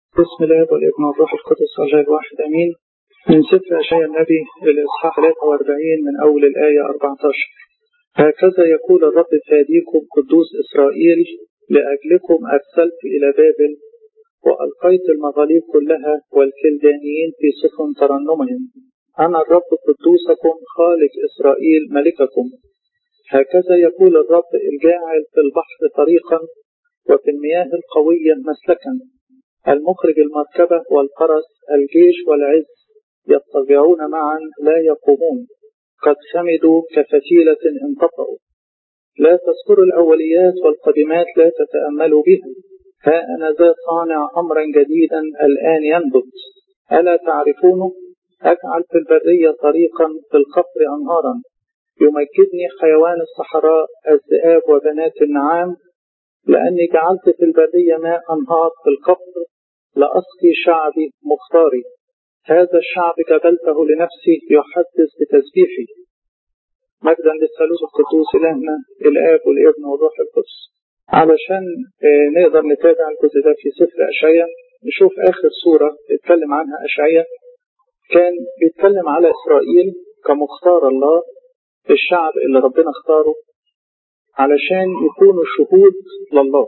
بسم الله والابن والروح القدس الله الواحد امين من سفر اشعياء النبي الاصحاح 43 من اول الايه 14 هكذا يقول الرب فاديكم قدوس اسرائيل لاجلكم ارسلت الى بابل والقيت المغاليق كلها والكلدانيين في سفن ترنمهم انا الرب قدوسكم خالق اسرائيل ملككم هكذا يقول الرب الجاعل في البحر طريقا وفي المياه القويه مسلكا المخرج المركبة والفرس الجيش والعز يضطجعون معا لا يقومون قد خمدوا كفتيلة انطفأوا لا تذكروا الأوليات والقديمات لا تتأملوا بها ها أنا ذا صانع أمرا جديدا الآن ينبت ألا تعرفونه أجعل في البرية طريقا في القفر أنهارا يمجدني حيوان الصحراء الذئاب وبنات النعام لأني جعلت في البرية ماء أنهار في القفر لأسقي شعبي مختاري هذا الشعب جبلته لنفسي يحدث بتسبيحي مجدا للثالوث القدوس إلهنا الآب والابن والروح القدس علشان نقدر نتابع الجزء ده في سفر أشعياء نشوف آخر سورة اتكلم عنها أشعياء كان بيتكلم على إسرائيل كمختار الله الشعب اللي ربنا اختاره علشان يكونوا شهود لله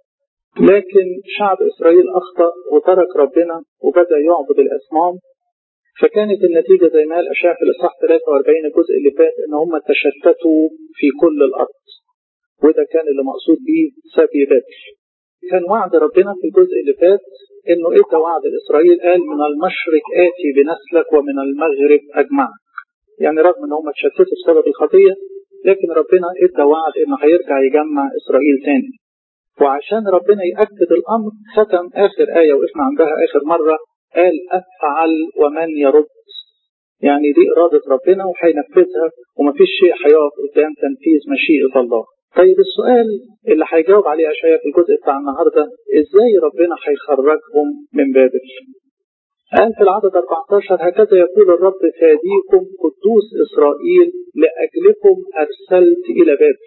لكن شعب إسرائيل أخطأ وترك ربنا وبدأ يعبد الأصنام فكانت النتيجة زي ما قال أشعياء في الإصحاح 43 الجزء اللي فات إن هم تشتتوا في كل الأرض وده كان اللي مقصود بيه سبي بابل كان وعد ربنا في الجزء اللي فات إنه إدى وعد لإسرائيل قال من المشرق آتي بنسلك ومن المغرب أجمعك يعني رغم إن هم تشتتوا بسبب الخطية لكن ربنا إدى وعد إنه هيرجع يجمع إسرائيل تاني وعشان ربنا يأكد الأمر ختم آخر آية وقفنا عندها آخر مرة قال أفعل ومن يرد يعني دي إرادة ربنا وهينفذها ومفيش شيء هيقف قدام تنفيذ مشيئة الله طيب السؤال اللي هيجاوب عليه أشعياء في الجزء بتاع النهاردة إزاي ربنا هيخرجهم من بابل قال في العدد 14 هكذا يقول الرب فاديكم قدوس إسرائيل لأجلكم أرسلت إلى بابل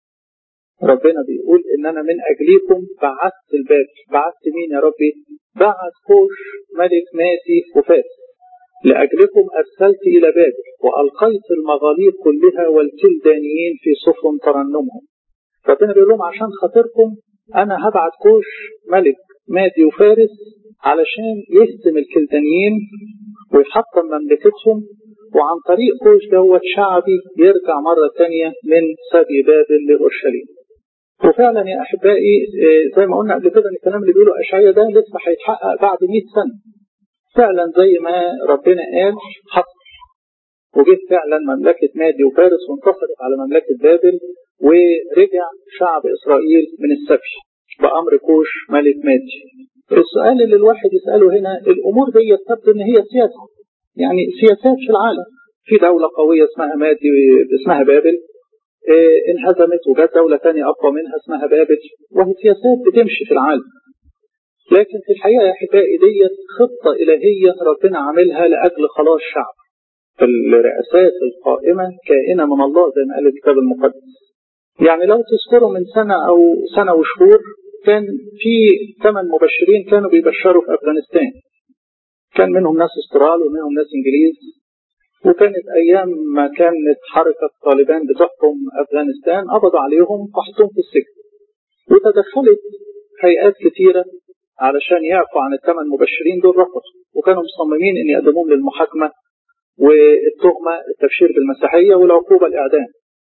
ربنا بيقول ان انا من اجليكم بعثت الباب بعثت مين يا ربي بعث كوش ملك ماسي وفاس لاجلكم ارسلت الى بابل والقيت المغاليق كلها والكلدانيين في سفن ترنمهم ربنا بيقول لهم عشان خاطركم انا هبعت كوش ملك مادي وفارس علشان يهزم الكلدانيين ويحطم مملكتهم وعن طريق كوش دوت شعبي يرجع مرة تانية من سبي بابل لأورشليم وفعلا يا احبائي زي ما قلنا قبل كده ان الكلام اللي بيقوله اشعياء ده لسه هيتحقق بعد 100 سنه. فعلا زي ما ربنا قال حصل. وجه فعلا مملكه مادي وفارس وانتصرت على مملكه بابل ورجع شعب اسرائيل من السبي بامر كوش ملك مادي. السؤال اللي الواحد يساله هنا الامور دي تبدو ان هي سياسه. يعني سياسات في العالم. في دوله قويه اسمها مادي اسمها بابل انهزمت وجت دولة تانية أقوى منها اسمها بابل وهي سياسات بتمشي في العالم لكن في الحقيقة يا أحبائي ديت خطة إلهية ربنا عاملها لأجل خلاص شعب الرئاسات القائمة كائنة من الله زي ما قال الكتاب المقدس يعني لو تذكروا من سنة أو سنة وشهور كان في ثمان مبشرين كانوا بيبشروا في أفغانستان كان منهم ناس استرال ومنهم ناس إنجليز وكانت ايام ما كانت حركه طالبان بتحكم افغانستان قبضوا عليهم وحطوهم في السجن وتدخلت هيئات كثيره علشان يعفوا عن الثمان مبشرين دول رفضوا وكانوا مصممين ان يقدموهم للمحاكمه والتهمه التبشير بالمسيحيه والعقوبه الاعدام.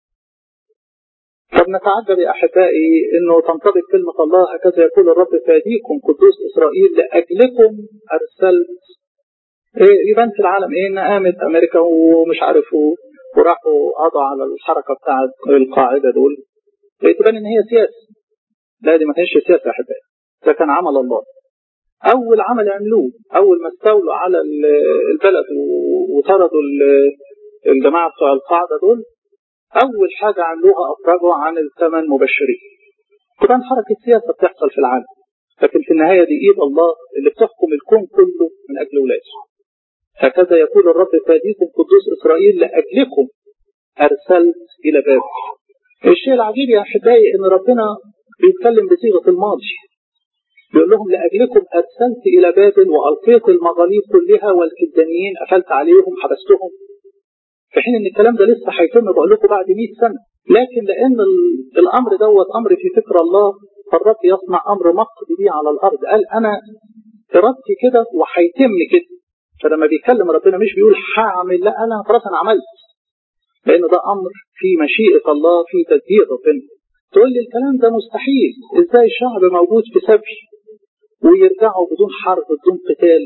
فبنتعجب يا احبائي انه تنطبق كلمه الله هكذا يقول الرب فاديكم قدوس اسرائيل لاجلكم ارسلت إيه يبان في العالم ايه ان قامت امريكا ومش عارف وراحوا قضوا على الحركه بتاعه القاعده دول إيه تبان ان هي سياسه لا دي ما كانش سياسه يا احبائي ده كان عمل الله اول عمل عملوه اول ما استولوا على البلد وطردوا الجماعه بتوع القاعده دول اول حاجه عملوها افرجوا عن الثمان مبشرين تبان حركه سياسه بتحصل في العالم لكن في النهايه دي ايد الله اللي بتحكم الكون كله من اجل ولاده هكذا يقول الرب فاديكم قدوس إسرائيل لأجلكم أرسلت إلى بابل الشيء العجيب يا أحبائي إن ربنا بيتكلم بصيغة الماضي بيقول لهم لأجلكم أرسلت إلى بابل وألقيت المغاليق كلها والكدانيين قفلت عليهم حبستهم في حين ان الكلام ده لسه هيتم بقول لكم بعد 100 سنه لكن لان الامر دوت امر في فكر الله فالرب يصنع امر مقصد به على الارض قال انا ارادتي كده وهيتم كده فلما بيتكلم ربنا مش بيقول هعمل لا انا خلاص انا عملت لان ده امر في مشيئه الله في تدبير ربنا تقول لي الكلام ده مستحيل ازاي شعب موجود في سبي ويرجعوا بدون حرب بدون قتال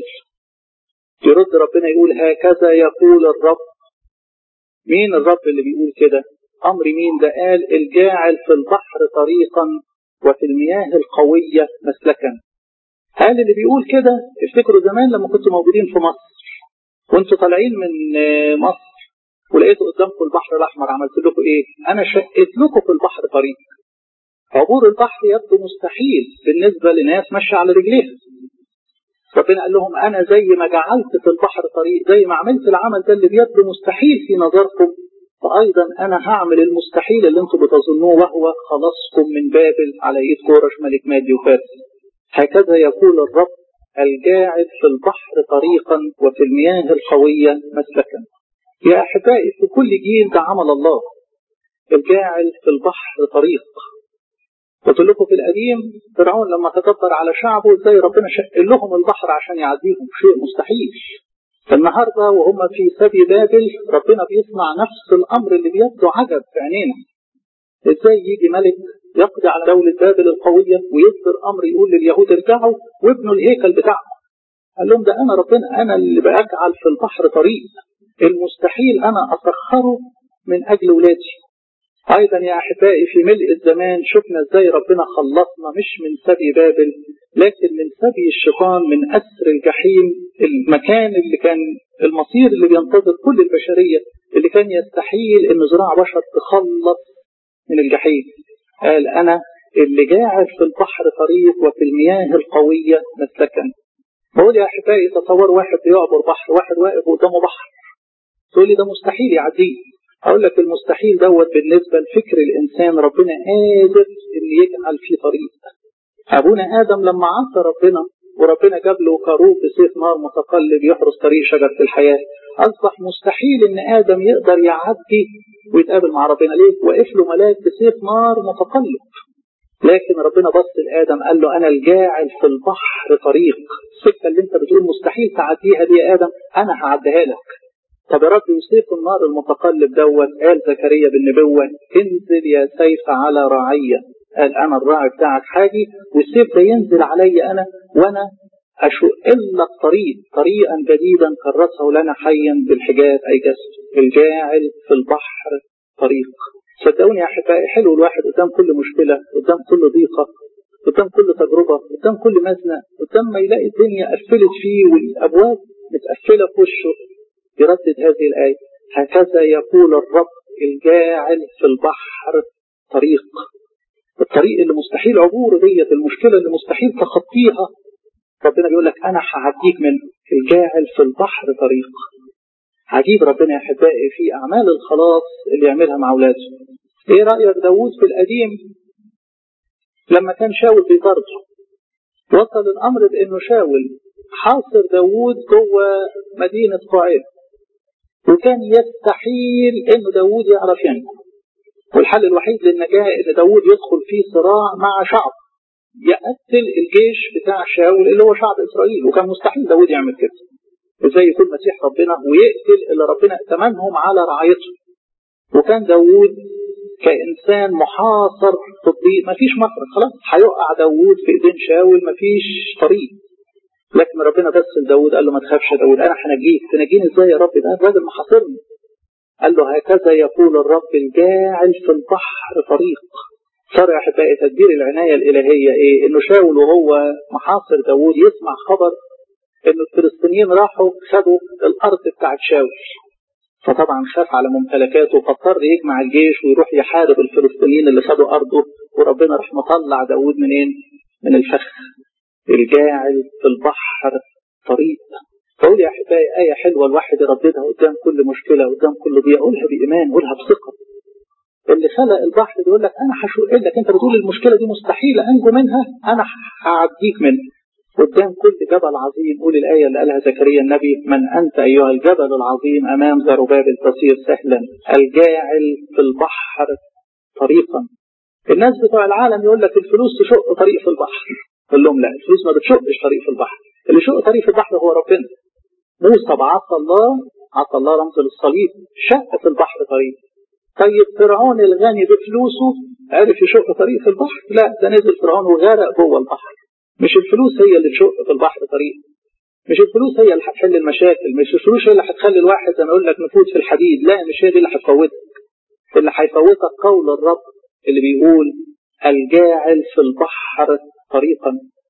يرد ربنا يقول هكذا يقول الرب مين الرب اللي بيقول كده امر مين ده قال الجاعل في البحر طريقا وفي المياه القوية مسلكا قال اللي بيقول كده افتكروا زمان لما كنتوا موجودين في مصر وانتوا طالعين من مصر ولقيتوا قدامكم البحر الاحمر عملت لكم ايه انا شقيت لكم في البحر طريق عبور البحر يبدو مستحيل بالنسبة لناس ماشية على رجليها ربنا قال لهم أنا زي ما جعلت في البحر طريق زي ما عملت العمل ده اللي بيبدو مستحيل في نظركم فأيضا أنا هعمل المستحيل اللي أنتم بتظنوه وهو خلاصكم من بابل على إيد كورش ملك مادي وفارس هكذا يقول الرب الجاعل في البحر طريقا وفي المياه القوية مسلكا يا أحبائي في كل جيل ده عمل الله الجاعل في البحر طريق قلت لكم في القديم فرعون لما تكبر على شعبه ازاي ربنا شق لهم البحر عشان يعديهم شيء مستحيل فالنهارده وهم في سبي بابل ربنا بيصنع نفس الامر اللي بيبدو عجب في عينينا ازاي يجي ملك يقضي على دولة بابل القوية ويصدر امر يقول لليهود ارجعوا وابنوا الهيكل بتاعهم قال لهم ده انا ربنا انا اللي بجعل في البحر طريق المستحيل انا اسخره من اجل ولادي أيضا يا أحبائي في ملء الزمان شفنا إزاي ربنا خلصنا مش من سبي بابل لكن من سبي الشيطان من أسر الجحيم المكان اللي كان المصير اللي بينتظر كل البشرية اللي كان يستحيل إن ذراع بشر تخلص من الجحيم قال أنا اللي جاعل في البحر طريق وفي المياه القوية مسلكا بقول يا أحبائي تصور واحد بيعبر بحر واحد واقف قدامه بحر تقول لي ده مستحيل يعديه أقول لك المستحيل دوت بالنسبة لفكر الإنسان ربنا قادر إن يجعل فيه طريق أبونا آدم لما عصى ربنا وربنا جاب له كروب بسيف نار متقلب يحرس طريق شجرة الحياة أصبح مستحيل إن آدم يقدر يعدي ويتقابل مع ربنا ليه؟ وقف له ملاك بسيف نار متقلب لكن ربنا بص لآدم قال له أنا الجاعل في البحر طريق السكة اللي أنت بتقول مستحيل تعديها دي يا آدم أنا هعديها لك طب يا رب وسيف النار المتقلب دوت قال زكريا بالنبوة انزل يا سيف على رعية قال أنا الراعي بتاعك حاجي والسيف ده ينزل علي أنا وأنا أشق لك طريق طريقا جديدا كرسه لنا حيا بالحجاب أي جسد الجاعل في البحر طريق صدقوني يا أحبائي حلو الواحد قدام كل مشكلة قدام كل ضيقة قدام كل تجربة قدام كل مزنة قدام ما يلاقي الدنيا قفلت فيه والأبواب متقفلة في وشه يردد هذه الآية هكذا يقول الرب الجاعل في البحر طريق الطريق اللي مستحيل عبوره ديت المشكلة اللي مستحيل تخطيها ربنا بيقول لك أنا هعديك منه الجاعل في البحر طريق عجيب ربنا يا أحبائي في أعمال الخلاص اللي يعملها مع أولاده إيه رأيك داوود في القديم لما كان شاول بيطارده وصل الأمر بأنه شاول حاصر داوود جوه مدينة قاعدة وكان يستحيل انه داوود يعرف ينجو والحل الوحيد للنجاة ان داوود يدخل في صراع مع شعب يقتل الجيش بتاع شاول اللي هو شعب اسرائيل وكان مستحيل داوود يعمل كده ازاي يكون مسيح ربنا ويقتل اللي ربنا ائتمنهم على رعايته وكان داوود كإنسان محاصر في الضيق مفيش مخرج خلاص هيقع داوود في ايدين شاول مفيش طريق لكن ربنا بس لداود قال له ما تخافش يا داود انا هنجيك تنجيني ازاي يا رب ده الراجل محاصرني قال له هكذا يقول الرب الجاعل في البحر طريق صار يا احبائي تدبير العنايه الالهيه ايه؟ انه شاول وهو محاصر داوود يسمع خبر ان الفلسطينيين راحوا خدوا الارض بتاعت شاول فطبعا خاف على ممتلكاته فاضطر يجمع الجيش ويروح يحارب الفلسطينيين اللي خدوا ارضه وربنا راح مطلع داوود منين؟ من الفخ الجاعل في البحر طريق فقول يا احبائي آية حلوة الواحد يرددها قدام كل مشكلة قدام كل ضيقة قولها بإيمان قولها بثقة اللي خلق البحر بيقول لك انا هشق لك انت بتقول المشكله دي مستحيل انجو منها انا هعديك منها قدام كل جبل عظيم قول الآية اللي قالها زكريا النبي من أنت أيها الجبل العظيم أمام زربابل تصير سهلا الجاعل في البحر طريقا الناس بتوع العالم يقول لك الفلوس تشق طريق في البحر قول لهم لا الفلوس ما بتشقش طريق في البحر اللي شق طريق في البحر هو ربنا موسى بعصى الله عصى الله رمز للصليب شق في البحر طريق طيب فرعون الغني بفلوسه عرف يشق طريق في البحر لا ده نزل فرعون وغرق جوه البحر مش الفلوس هي اللي تشق في البحر طريق مش الفلوس هي اللي هتحل المشاكل مش الفلوس هي اللي هتخلي الواحد انا اقول لك نفوت في الحديد لا مش هي دي اللي هتفوتك اللي هيفوتك قول الرب اللي بيقول الجاعل في البحر طريقا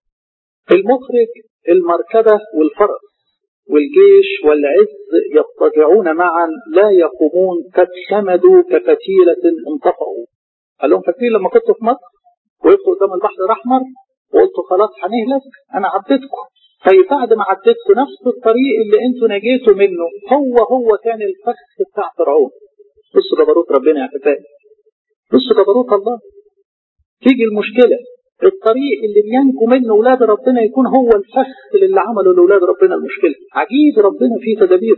المخرج المركبة والفرس والجيش والعز يضطجعون معا لا يقومون قد خمدوا كفتيلة انطفأوا قال لهم فاكرين لما كنتوا في مصر وقفتوا قدام البحر الأحمر وقلتوا خلاص هنهلك أنا عديتكم طيب بعد ما عديتكم نفس الطريق اللي انتوا نجيتوا منه هو هو كان الفخ بتاع فرعون بصوا جبروت ربنا يا احبائي بصوا جبروت الله تيجي المشكلة الطريق اللي بينجو منه ولاد ربنا يكون هو الفخ اللي عمله لولاد ربنا المشكلة عجيب ربنا في تدابيره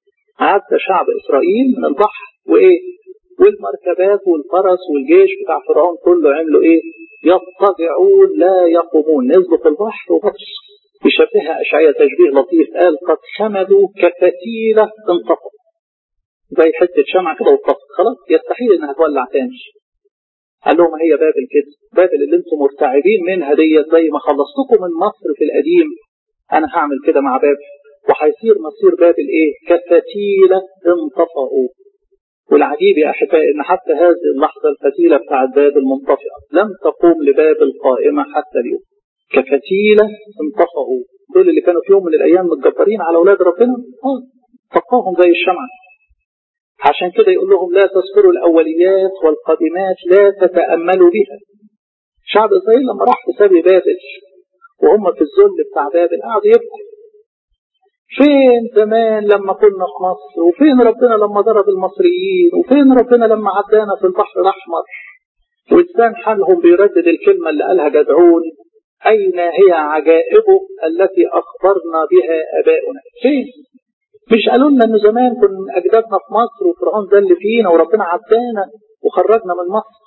عدى شعب إسرائيل من البحر وإيه والمركبات والفرس والجيش بتاع فرعون كله عملوا إيه يضطجعون لا يقومون نزلوا في البحر وبصوا يشبهها أشعية تشبيه لطيف قال قد خمدوا كفتيلة انطفأ زي حتة شمعة كده واتطفت خلاص يستحيل إنها تولع تاني قال لهم هي بابل كده بابل اللي انتم مرتعبين منها ديت زي ما خلصتكم من مصر في القديم انا هعمل كده مع بابل وهيصير مصير بابل ايه كفتيلة انطفأوا والعجيب يا احبائي ان حتى هذه اللحظة الفتيلة بتاعت بابل منطفئة لم تقوم لبابل قائمة حتى اليوم كفتيلة انطفأوا دول اللي كانوا في يوم من الايام متجبرين على اولاد ربنا اه طفاهم زي الشمعة عشان كده يقول لهم لا تذكروا الأوليات والقادمات لا تتأملوا بها شعب إسرائيل لما راح في سبي بابل وهم في الذل بتاع بابل قعدوا يبكوا فين زمان لما كنا في مصر وفين ربنا لما ضرب المصريين وفين ربنا لما عدانا في البحر الأحمر ولسان حالهم بيردد الكلمة اللي قالها جدعون أين هي عجائبه التي أخبرنا بها آباؤنا فين مش قالوا لنا ان زمان كنا اجدادنا في مصر وفرعون ده اللي فينا وربنا عدانا وخرجنا من مصر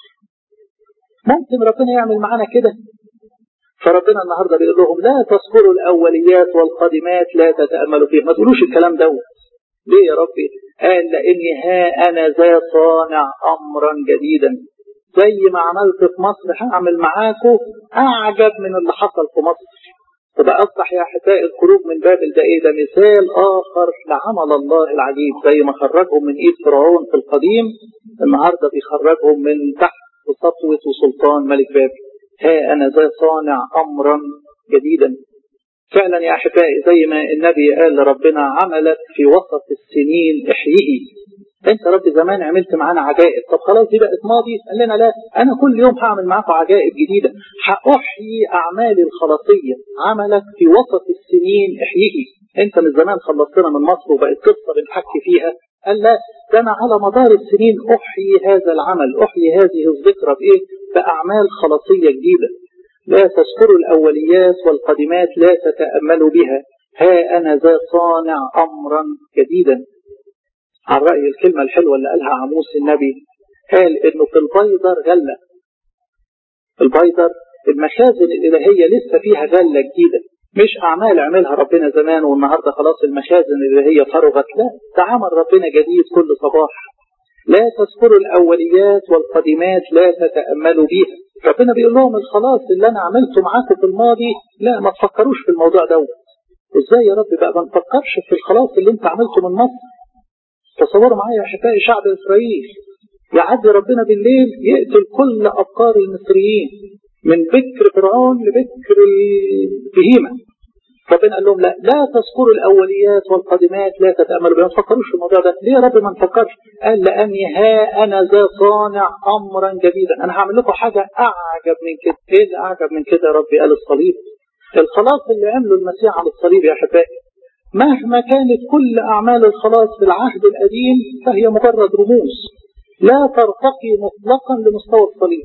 ممكن ربنا يعمل معانا كده فربنا النهارده بيقول لهم لا تذكروا الاوليات والقادمات لا تتاملوا فيها ما تقولوش الكلام دوت ليه يا ربي قال لاني ها انا ذا صانع امرا جديدا زي ما عملت في مصر هعمل معاكم اعجب من اللي حصل في مصر وده أصبح يا أحبائي الخروج من بابل ده إيه ده مثال آخر لعمل الله العجيب زي ما خرجهم من إيد فرعون في القديم النهارده بيخرجهم من تحت سطوة وسلطان ملك بابل ها أنا ذا صانع أمرا جديدا فعلا يا أحبائي زي ما النبي قال لربنا عملك في وسط السنين احييه انت رب زمان عملت معانا عجائب طب خلاص دي بقت ماضي قال لنا لا انا كل يوم هعمل معاكم عجائب جديده هاحيي اعمالي الخلاصيه عملك في وسط السنين احييه انت من زمان خلصتنا من مصر وبقت قصه بنحكي فيها قال لا ده انا على مدار السنين احيي هذا العمل احيي هذه الذكرى بايه باعمال خلاصيه جديده لا تذكروا الاوليات والقديمات لا تتاملوا بها ها انا ذا صانع امرا جديدا عن رأي الكلمة الحلوة اللي قالها عموس النبي قال انه في البيضر غلة البيضر المخازن الإلهية لسه فيها غلة جديدة مش أعمال عملها ربنا زمان والنهاردة خلاص المخازن الإلهية فرغت لا ده عمل ربنا جديد كل صباح لا تذكروا الأوليات والقديمات لا تتأملوا بيها ربنا بيقول لهم الخلاص اللي أنا عملته معاكم في الماضي لا ما تفكروش في الموضوع دوت ازاي يا رب بقى ما نفكرش في الخلاص اللي انت عملته من مصر تصوروا معايا يا احبائي شعب اسرائيل يعدي ربنا بالليل يقتل كل افكار المصريين من بكر فرعون لبكر البهيمه ربنا قال لهم لا لا تذكروا الاوليات والقادمات لا تتاملوا بها ما تفكروش في الموضوع ده ليه يا رب ما نفكرش قال لاني ها انا ذا صانع امرا جديدا انا هعمل لكم حاجه اعجب من كده ايه اللي اعجب من كده يا ربي قال الصليب الخلاص اللي عمله المسيح على الصليب يا احبائي مهما كانت كل أعمال الخلاص في العهد القديم فهي مجرد رموز لا ترتقي مطلقا لمستوى الصليب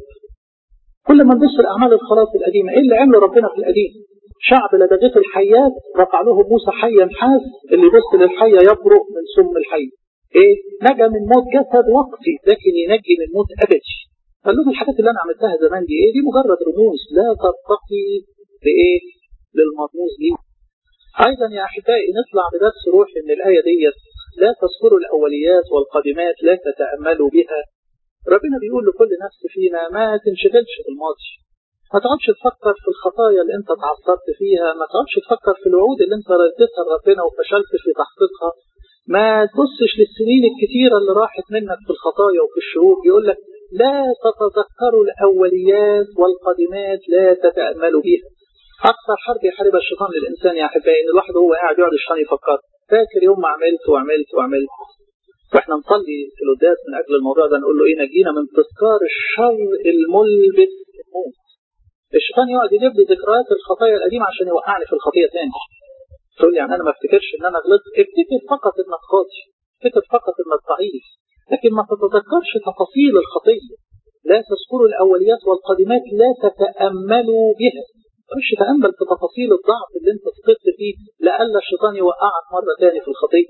كل ما نبص الأعمال الخلاص القديمة إيه اللي عمله ربنا في القديم شعب لدغته الحيات رفع له موسى حيا حاس اللي يبص للحية يبرق من سم الحي ايه نجا من موت جسد وقتي لكن ينجي من موت ابدي قال لهم الحاجات اللي انا عملتها زمان دي ايه دي مجرد رموز لا ترتقي بايه للمرموز دي ايضا يا احبائي نطلع بدرس روحي من الايه ديت لا تذكروا الاوليات والقادمات لا تتاملوا بها ربنا بيقول لكل نفس فينا ما تنشغلش بالماضي ما تقعدش تفكر في الخطايا اللي انت تعثرت فيها ما تقعدش تفكر في الوعود اللي انت رديتها لربنا وفشلت في تحقيقها ما تبصش للسنين الكتيرة اللي راحت منك في الخطايا وفي الشرور يقول لك لا تتذكروا الأوليات والقادمات لا تتأملوا بها أكثر حرب يحاربها الشيطان للإنسان يا أحبائي إن الواحد وهو قاعد يقعد الشيطان يفكر فاكر يوم ما عملت وعملت وعملت واحنا نصلي في القداس من أجل الموضوع ده نقول له إيه نجينا من تذكار الشر الملبس الموت الشيطان يقعد يجيب لي ذكريات الخطايا القديمة عشان يوقعني في الخطية تاني تقول لي يعني انا ما افتكرش ان انا غلطت افتكر فقط انك خاطئ افتكر فقط انك ضعيف لكن ما تتذكرش تفاصيل الخطيه لا تذكروا الاوليات والقادمات لا تتاملوا بها مش تامل في تفاصيل الضعف اللي انت سقطت فيه لئلا الشيطان يوقعك مره ثانيه في الخطيه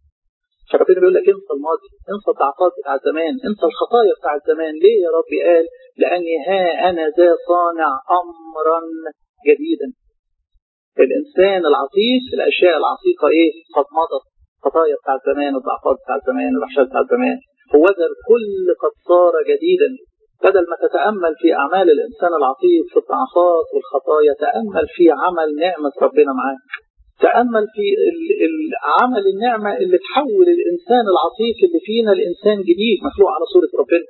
فربنا بيقول لك انسى الماضي انسى الضعفات بتاع زمان انسى الخطايا بتاع زمان ليه يا ربي قال لاني ها انا ذا صانع امرا جديدا الإنسان العتيق الأشياء العتيقة إيه؟ قد مضت خطايا بتاع زمان الضعفات بتاع زمان الوحشات بتاع زمان هو ذا الكل قد صار جديدا بدل ما تتأمل في أعمال الإنسان العتيق في الضعفات والخطايا تأمل في عمل نعمة ربنا معاك تأمل في عمل النعمة اللي تحول الإنسان العتيق اللي فينا لإنسان جديد مخلوق على صورة ربنا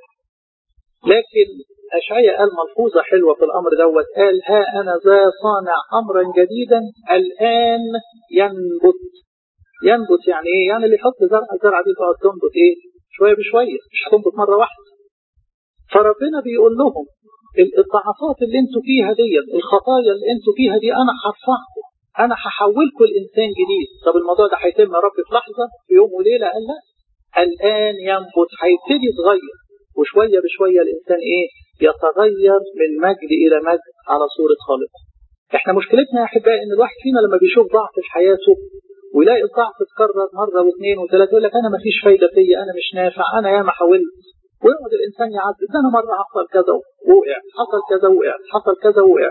لكن أشعية قال ملحوظة حلوة في الأمر دوت قال ها أنا ذا صانع أمرا جديدا الآن ينبت ينبت يعني إيه؟ يعني اللي يحط زرع الزرعة دي تقعد تنبت إيه؟ شوية بشوية مش هتنبت مرة واحدة فربنا بيقول لهم الضعفات اللي انتوا فيها ديت الخطايا اللي انتوا فيها دي أنا هرفعكم أنا هحولكم لإنسان جديد طب الموضوع ده هيتم يا رب في لحظة في يوم وليلة قال لا الآن ينبت هيبتدي يتغير وشوية بشوية الإنسان إيه يتغير من مجد إلى مجد على صورة خالقه إحنا مشكلتنا يا أحبائي إن الواحد فينا لما بيشوف ضعف في حياته ويلاقي الضعف اتكرر مرة واثنين وثلاثة يقول لك أنا ما فيش فايدة فيا أنا مش نافع أنا ياما حاولت ويقعد الإنسان يعذب ده أنا مرة حصل كذا ووقع حصل كذا وقع حصل كذا وقع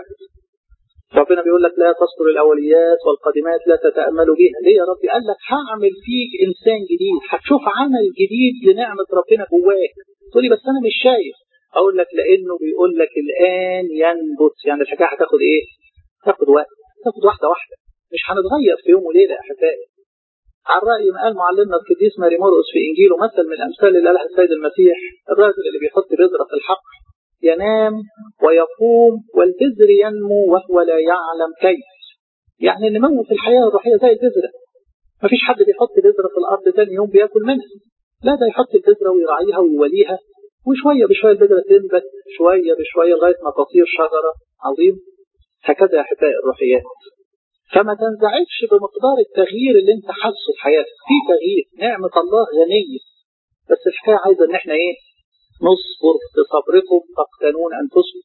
ربنا بيقول لك لا تذكر الأوليات والقادمات لا تتأملوا بها ليه يا ربي قال لك هعمل فيك إنسان جديد هتشوف عمل جديد لنعمة ربنا جواك تقول لي بس أنا مش شايف أقول لك لأنه بيقول لك الآن ينبت يعني الحكاية هتاخد إيه؟ تاخد وقت تاخد واحدة واحدة مش هنتغير في يوم وليلة يا أحبائي على رأي ما قال معلمنا القديس ماري مرقس في إنجيله مثل من الأمثال اللي قالها السيد المسيح الراجل اللي بيحط بذرة في الحقل ينام ويقوم والبذر ينمو وهو لا يعلم كيف يعني النمو في الحياة الروحية زي البذرة مفيش حد بيحط بذرة في الأرض تاني يوم بياكل منها لا ده يحط البذرة ويراعيها ويوليها وشوية بشوية البذرة تنبت شوية بشوية لغاية ما تصير شجرة عظيم هكذا يا أحبائي الروحيات فما تنزعجش بمقدار التغيير اللي انت حاسه في حياتك في تغيير نعمة الله غنية بس الحكاية عايزة ان احنا ايه نصبر بصبركم تقتنون انفسكم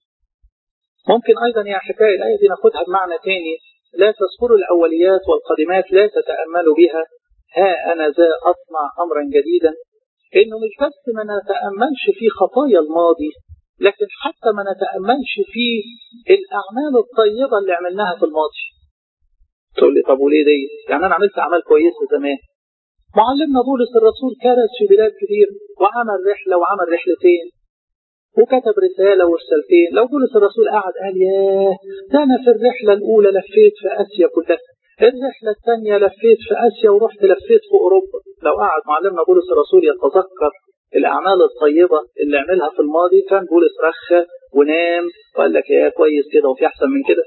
ممكن ايضا يا احبائي الايه دي ناخدها بمعنى تاني لا تذكروا الاوليات والقادمات لا تتاملوا بها ها انا ذا اصنع امرا جديدا انه مش بس ما نتاملش في خطايا الماضي لكن حتى ما نتاملش في الاعمال الطيبه اللي عملناها في الماضي تقول لي طب وليه دي يعني انا عملت اعمال كويسه زمان معلمنا بولس الرسول كرس في بلاد كتير وعمل رحله وعمل رحلتين وكتب رسالة ورسالتين لو بولس الرسول قعد قال ياه ده أنا في الرحلة الأولى لفيت في آسيا كلها الرحلة الثانية لفيت في آسيا ورحت لفيت في أوروبا لو قعد معلمنا بولس الرسول يتذكر الأعمال الطيبة اللي عملها في الماضي كان بولس رخى ونام وقال لك يا كويس كده وفي أحسن من كده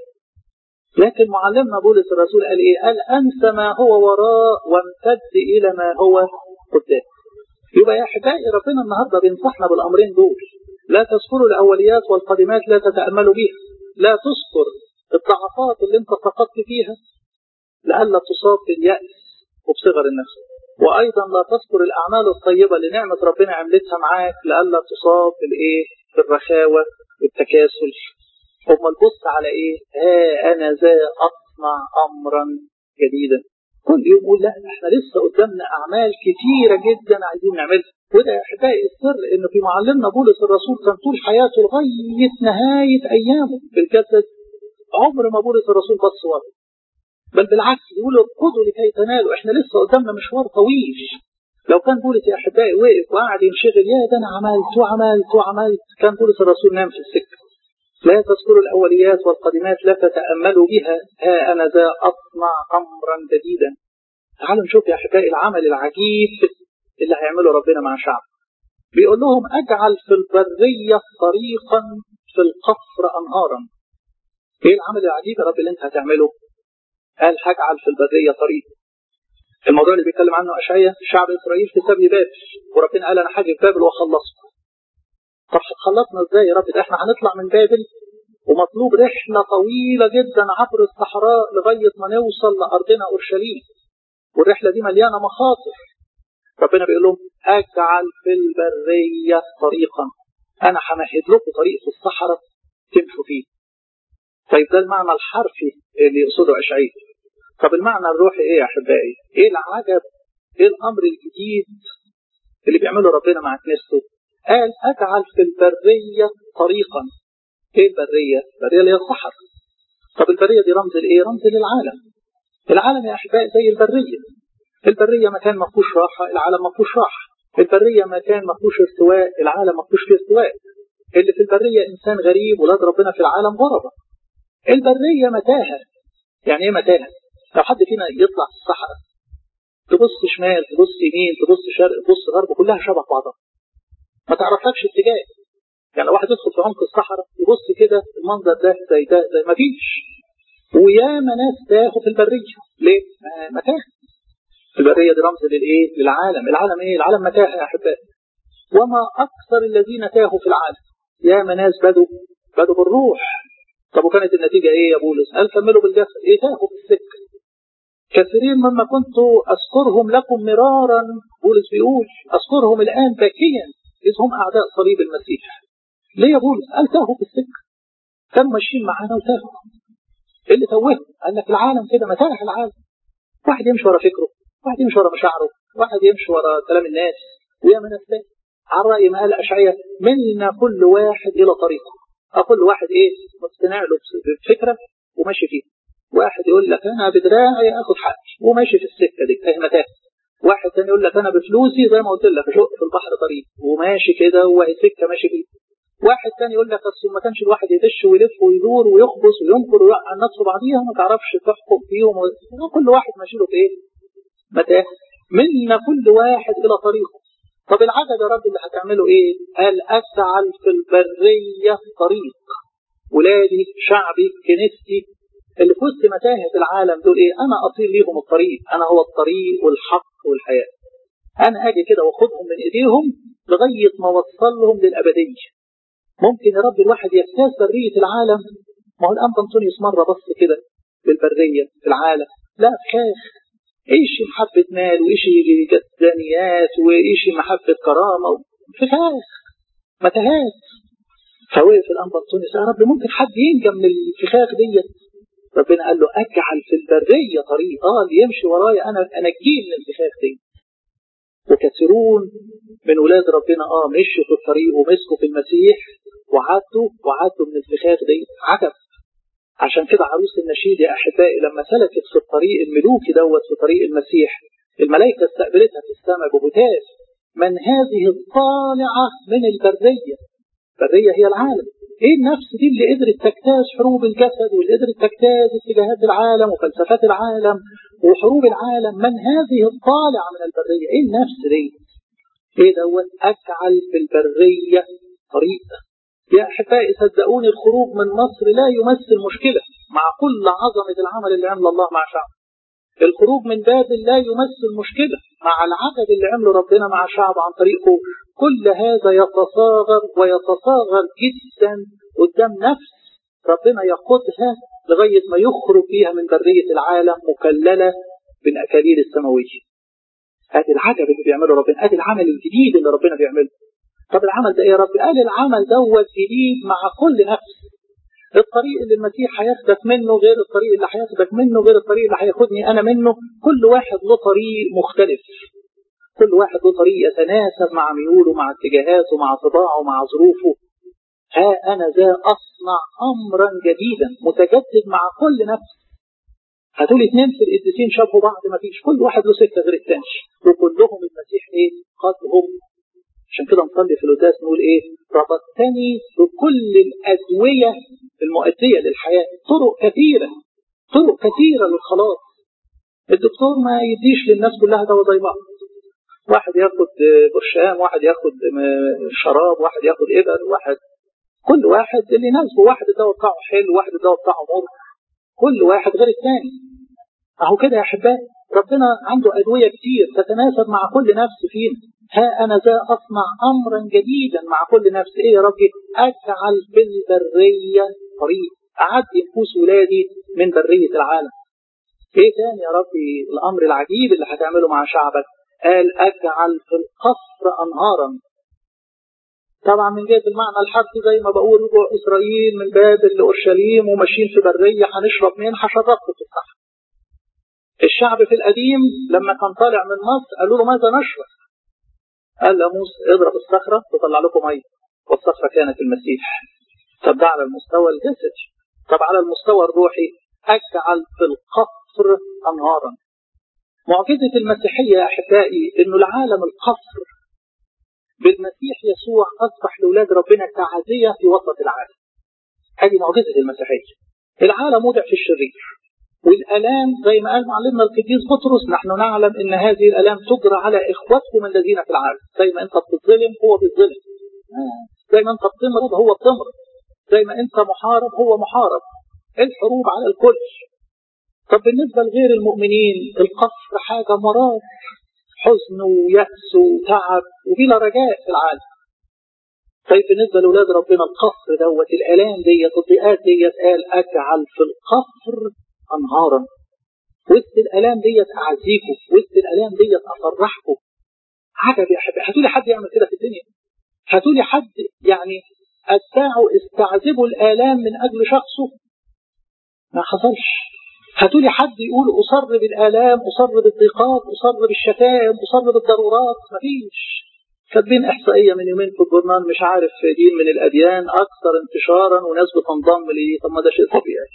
لكن معلمنا بولس الرسول قال ايه قال انسى ما هو وراء وامتد الى ما هو قدام يبقى يا احبائي ربنا النهارده بينصحنا بالامرين دول لا تذكروا الاوليات والقادمات لا تتاملوا بها لا تذكر الضعفات اللي انت سقطت فيها لئلا تصاب بالياس وبصغر النفس وأيضا لا تذكر الأعمال الطيبة اللي نعمة ربنا عملتها معاك لئلا تصاب بالإيه؟ بالرخاوة والتكاسل ثم البص على إيه؟ ها أنا ذا أصنع أمرا جديدا كل يوم يقول لا احنا لسه قدامنا أعمال كتيرة جدا عايزين نعملها وده يا أحبائي السر إنه في معلمنا بولس الرسول كان طول حياته لغاية نهاية أيامه في الجسد عمر ما بولس الرسول بص ورا بل بالعكس يقول اركضوا لكي تنالوا احنا لسه قدامنا مشوار طويل لو كان بولس يا احبائي وقف وقعد ينشغل يا ده انا عملت وعملت وعملت كان بولس الرسول نام في السكه لا تذكروا الاوليات والقديمات لا تتاملوا بها ها انا ذا اصنع امرا جديدا تعالوا نشوف يا احبائي العمل العجيب اللي هيعمله ربنا مع شعب بيقول لهم اجعل في البريه طريقا في القصر انهارا ايه العمل العجيب يا رب اللي انت هتعمله قال هجعل في البريه طريق الموضوع اللي بيتكلم عنه اشعيا شعب اسرائيل في سبي بابل وربنا قال انا هاجي في بابل واخلصكم طب خلصنا ازاي يا رب ده احنا هنطلع من بابل ومطلوب رحله طويله جدا عبر الصحراء لغايه ما نوصل لارضنا اورشليم والرحله دي مليانه مخاطر ربنا بيقول لهم اجعل في البريه طريقا انا همهد لكم طريق في الصحراء تمشوا فيه طيب ده المعنى الحرفي اللي يقصده اشعياء طب المعنى الروحي ايه يا احبائي؟ ايه العجب؟ ايه الامر الجديد اللي بيعمله ربنا مع كنيسته؟ قال اجعل في البريه طريقا. ايه البريه؟ البريه اللي هي الصحراء. طب البريه دي رمز لايه؟ رمز للعالم. العالم يا احبائي زي البريه. البريه مكان ما فيهوش راحه، العالم ما فيهوش راحه. البريه مكان ما فيهوش استواء، العالم ما فيهوش فيه استواء. اللي في البريه انسان غريب ولاد ربنا في العالم غربة. البريه متاهه. يعني ايه متاهه؟ لو حد فينا يطلع في الصحراء تبص شمال تبص يمين تبص شرق تبص غرب كلها شبه بعضها ما تعرفلكش اتجاه يعني لو واحد يدخل في عمق الصحراء يبص كده المنظر ده زي ده زي ما فيش وياما ناس تاهوا في البريه ليه؟ آه متاهه البريه دي رمز للايه؟ للعالم العالم ايه؟ العالم متاهه يا احبائي وما اكثر الذين تاهوا في العالم ياما ناس بدوا بدوا بالروح طب وكانت النتيجه ايه يا بولس؟ قال كملوا بالجسد ايه تاهوا في السكه كثيرين مما كنت أذكرهم لكم مرارا بولس بيقول أذكرهم الآن باكيا إذ هم أعداء صليب المسيح ليه يا بولس؟ قال تاهوا في السكة كانوا ماشيين معانا وتاهوا إيه اللي توههم؟ قال لك العالم كده متاح العالم واحد يمشي ورا فكره واحد يمشي ورا مشاعره واحد يمشي ورا كلام الناس وياما ناس تاني على رأي ما قال أشعياء منا كل واحد إلى طريقه كل واحد إيه مقتنع له بفكرة وماشي فيها واحد يقول لك انا بدراعي اخد حقي وماشي في السكه دي اهي متاهه واحد تاني يقول لك انا بفلوسي زي ما قلت لك اشق في البحر طريق وماشي كده وهي سكه ماشي فيه واحد تاني يقول لك اصل ما كانش الواحد يدش ويلف ويدور ويخبص وينكر ويوقع الناس في بعضيها ما تعرفش تحكم فيهم و... كل واحد ماشي له في ايه؟ متاهه منا كل واحد الى طريقه طب العدد يا رب اللي هتعمله ايه؟ قال اجعل في البريه طريق ولادي شعبي كنيستي اللي في وسط متاهه العالم دول ايه؟ انا اطير ليهم الطريق، انا هو الطريق والحق والحياه. انا اجي كده واخدهم من ايديهم لغايه ما اوصلهم للابديه. ممكن يا رب الواحد يجتاز بريه العالم ما هو الان انطونيوس مره بص كده بالبريه في العالم لا خاف ايش محبه مال وايش جدانيات وايش محبه كرامه فخاف متاهات فوقف الان انطونيوس يا رب ممكن حد ينجى من الفخاخ ديت ربنا قال له اجعل في البريه طريق اه اللي يمشي ورايا انا انجيه من الفخاخ دي وكثيرون من ولاد ربنا اه مشوا في الطريق ومسكوا في المسيح وعدوا وعدوا من الفخاخ دي عجب عشان كده عروس النشيد يا احبائي لما سلكت في الطريق الملوكي دوت في طريق المسيح الملائكه استقبلتها في السماء بهتاف من هذه الطالعه من البريه البريه هي العالم ايه النفس دي اللي قدرت تجتاز حروب الجسد واللي قدرت تجتاز اتجاهات العالم وفلسفات العالم وحروب العالم من هذه الطالعه من البريه ايه النفس دي ايه دوت اجعل في البريه طريق يا احبائي صدقوني الخروج من مصر لا يمثل مشكله مع كل عظمه العمل اللي عمله الله مع شعبه الخروج من بابل لا يمثل مشكله مع العدد اللي عمله ربنا مع شعبه عن طريقه كل هذا يتصاغر ويتصاغر جدا قدام نفس ربنا يقودها لغاية ما يخرج بيها من برية العالم مكللة بالأكاليل السماوية ادي العجب اللي بيعمله ربنا ادي العمل الجديد اللي ربنا بيعمله طب العمل ده ايه يا رب قال العمل دوت جديد مع كل نفس الطريق اللي المسيح هياخدك منه غير الطريق اللي هياخدك منه غير الطريق اللي هياخدني انا منه كل واحد له طريق مختلف كل واحد له طريق يتناسب مع ميوله مع اتجاهاته مع طباعه مع ظروفه ها انا ذا اصنع امرا جديدا متجدد مع كل نفس هتقول اتنين في القديسين شافوا بعض ما فيش كل واحد له سكه غير الثاني وكلهم المسيح ايه قد هم عشان كده نصلي في القداس نقول ايه ربطتني بكل الادويه المؤديه للحياه طرق كثيره طرق كثيره للخلاص الدكتور ما يديش للناس كلها دواء زي بعض واحد ياخد برشام واحد ياخد شراب واحد ياخد ابر واحد كل واحد اللي يناسبه واحد الدواء بتاعه حلو واحد الدواء بتاعه مر كل واحد غير الثاني اهو كده يا احبائي ربنا عنده ادويه كتير تتناسب مع كل نفس فينا ها انا ذا اصنع امرا جديدا مع كل نفس ايه يا ربي اجعل في البريه طريق اعدي نفوس ولادي من بريه العالم ايه تاني يا ربي الامر العجيب اللي هتعمله مع شعبك قال اجعل في القصر انهارا طبعا من جهه المعنى الحرفي زي ما بقول رجوع اسرائيل من بابل لاورشليم وماشيين في بريه هنشرب منين هشربكم في الصحراء الشعب في القديم لما كان طالع من مصر قالوا له ماذا نشرب؟ قال لموسى اضرب الصخره تطلع لكم ميه والصخره كانت المسيح طب ده على المستوى الجسدي طب على المستوى الروحي اجعل في القصر انهارا معجزه المسيحيه يا احبائي انه العالم القصر بالمسيح يسوع اصبح لاولاد ربنا تعزيه في وسط العالم هذه معجزه المسيحيه العالم وضع في الشرير والالام زي ما قال معلمنا القديس بطرس نحن نعلم ان هذه الالام تجرى على اخوتكم الذين في العالم زي ما انت بتظلم هو بيظلم زي ما انت بتمرض هو بتمرض زي ما انت محارب هو محارب الحروب على الكل طب بالنسبه لغير المؤمنين القصر حاجه مرار حزن ويأس وتعب وبلا رجاء في العالم طيب بالنسبه لاولاد ربنا القصر دوت الالام ديت الضيقات ديت قال اجعل في القصر انهارا وسط الالام ديت اعزيكم وسط الالام ديت افرحكم عجب يا احبائي هاتوا لي حد يعمل كده في الدنيا هاتوا لي حد يعني اتباعوا استعذبوا الالام من اجل شخصه ما حصلش هاتوا لي حد يقول اصر بالالام اصر بالضيقات اصر بالشتائم اصر بالضرورات مفيش كاتبين احصائيه من يومين في الجورنال مش عارف دين من الاديان اكثر انتشارا وناس بتنضم ليه طب ما ده شيء طبيعي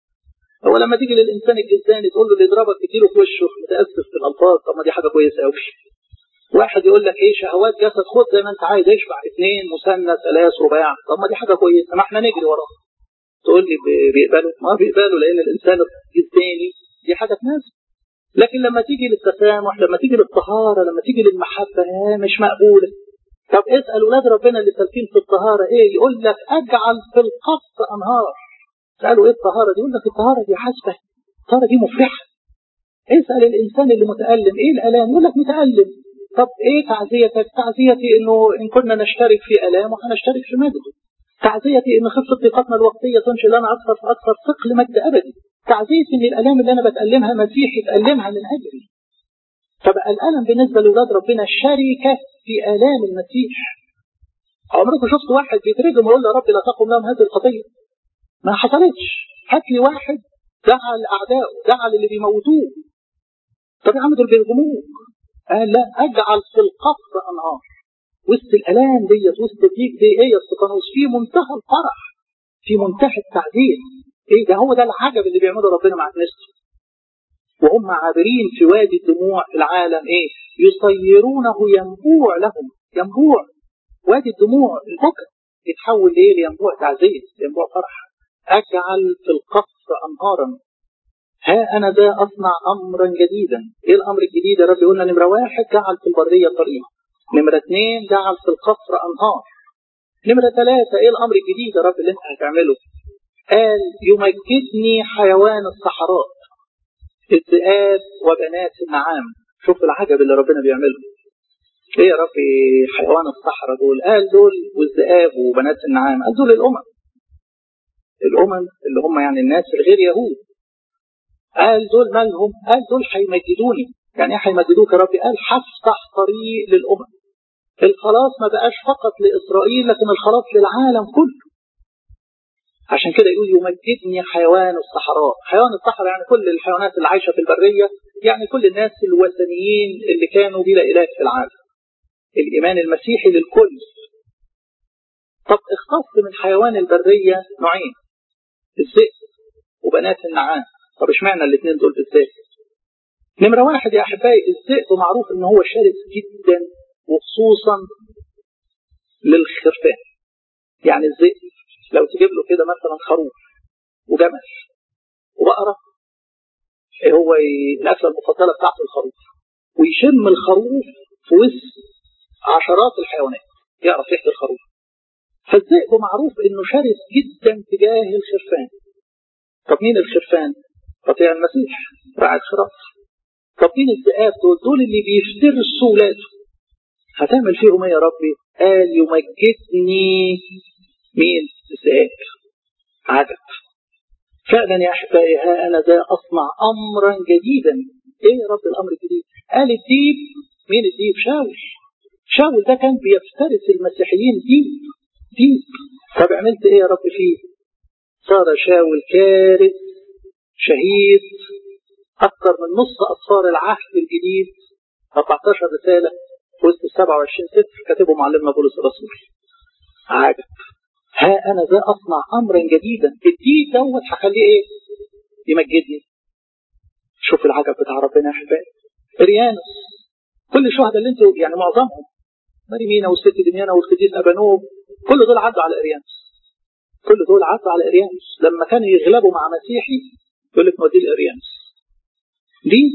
هو لما تيجي للانسان الجزاني تقول له اللي يضربك تديله في وشه متاسف في الالفاظ طب ما دي حاجه كويسه قوي واحد يقول لك ايه شهوات جسد خد زي ما انت عايز اشبع اثنين مثنى ثلاث رباع طب ما دي حاجه كويسه ما احنا نجري وراه تقول لي بيقبلوا ما بيقبلوا لان الانسان الجسداني دي حاجه تناسب لكن لما تيجي للتسامح لما تيجي للطهاره لما تيجي للمحبه مش مقبوله طب اسال اولاد ربنا اللي سالكين في الطهاره ايه يقول لك اجعل في القص انهار سالوا ايه الطهاره دي يقول لك الطهاره دي حسبه الطهاره دي مفرحه اسال الانسان اللي متالم ايه الالام يقول لك متالم طب ايه تعزيتك تعزيتي انه ان كنا نشترك في الامه هنشترك في مجده تعزيتي ان خفه ضيقتنا الوقتيه تنشئ لنا اكثر فاكثر ثقل مجد ابدي تعزيتي ان الالام اللي انا بتالمها مسيحي يتالمها من اجلي فبقى الالم بالنسبه لاولاد ربنا شركه في الام المسيح عمركم شفت واحد بيترجم ويقول يا رب لا تقم لهم هذه القضيه ما حصلتش هات لي واحد دعا لاعدائه دعا للي بيموتوه طب يا عم دول بيرجموك قال لا اجعل في القصر انهار وسط الالام ديت وسط الضيق دي ايه يا استفانوس في منتهى الفرح في منتهى التعذيب ايه ده هو ده العجب اللي بيعمله ربنا مع كنيسته وهم عابرين في وادي الدموع في العالم ايه يصيرونه ينبوع لهم ينبوع وادي الدموع البكا يتحول لايه لينبوع تعزيه لينبوع فرح اجعل في القصر انهارا ها انا ذا اصنع امرا جديدا ايه الامر الجديد يا رب قلنا نمره واحد جعل في البريه طريق نمره اثنين جعل في القصر انهار نمره ثلاثه ايه الامر الجديد يا رب اللي انت هتعمله قال يمجدني حيوان الصحراء الذئاب وبنات النعام شوف العجب اللي ربنا بيعمله ايه يا رب حيوان الصحراء دول قال دول والذئاب وبنات النعام قال دول الامم الامم اللي هم يعني الناس الغير يهود قال دول مالهم قال دول هيمجدوني يعني ايه هيمجدوك يا رب قال هفتح طريق للامم الخلاص ما بقاش فقط لاسرائيل لكن الخلاص للعالم كله عشان كده يقول يمجدني حيوان الصحراء حيوان الصحراء يعني كل الحيوانات اللي عايشه في البريه يعني كل الناس الوثنيين اللي كانوا بلا اله في العالم الايمان المسيحي للكل طب اختص من حيوان البريه نوعين الذئب وبنات النعام طب اشمعنى الاثنين دول بالذات نمرة واحد يا أحبائي الذئب معروف إن هو شرس جدا وخصوصا للخرفان يعني الذئب لو تجيب له كده مثلا خروف وجمل وبقرة هو الأكلة المفضلة بتاعته الخروف ويشم الخروف في وسط عشرات الحيوانات يعرف ريحة الخروف فالذئب معروف إنه شرس جدا تجاه الخرفان طب مين الخرفان؟ قطيع المسيح راعي الخراف طب مين الذئاب دول؟ دول اللي بيفترسوا ولاده هتعمل فيهم ايه يا ربي؟ قال يمجدني مين؟ الذئاب عجب فعلا يا احبائي ها انا ذا اصنع امرا جديدا ايه يا رب الامر الجديد؟ قال الديب مين الديب؟ شاول شاول ده كان بيفترس المسيحيين ديب ديب طب عملت ايه يا رب فيه؟ صار شاول كارث شهيد أكثر من نص أسفار العهد الجديد 14 رسالة وسط 27 سفر كاتبه معلمنا بولس الرسول عجب ها أنا ذا أصنع أمرا جديدا الدين دوت هخليه إيه؟ يمجدني شوف العجب بتاع ربنا يا أحبائي ريانوس كل الشهداء اللي انتوا يعني معظمهم مريمينا والست دميانة والقديس أبانوب كل دول عدوا على إريانوس كل دول عدوا على إريانوس لما كانوا يغلبوا مع مسيحي يقول لك نوديه لإريانوس ليه